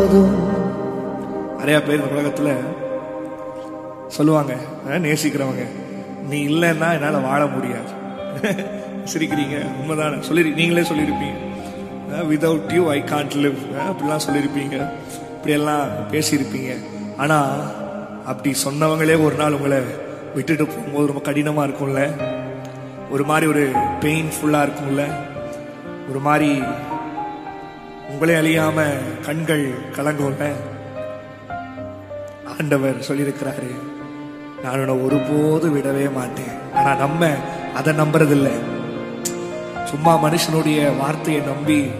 நிறைய பேர் இந்த உலகத்துல சொல்லுவாங்க அஹ், நேசிக்கிறவங்க நீ இல்லைன்னா என்னால வாழ முடியாது சிரிக்கிறீங்க உண்மைதானே சொல்லி நீங்களே சொல்லியிருப்பீங்க without you I can't live அப்படிலாம் சொல்லியிருப்பீங்க இப்படியெல்லாம் பேசியிருப்பீங்க ஆனா அப்படி சொன்னவங்களே ஒரு நாள் உங்களை விட்டுட்டு போகும்போது ரொம்ப கடினமா இருக்கும்ல ஒரு மாதிரி ஒரு பெயின்ஃபுல்லா இருக்கும்ல ஒரு மாதிரி உங்களே அழியாம கண்கள் கலங்கும்ல ஆண்டவர் சொல்லியிருக்கிறாரு நான் உன்னை ஒருபோது விடவே மாட்டேன் ஆனா நம்ம அதை நம்புறதில்லை சும்மா மனுஷனுடைய வார்த்தையை நம்பி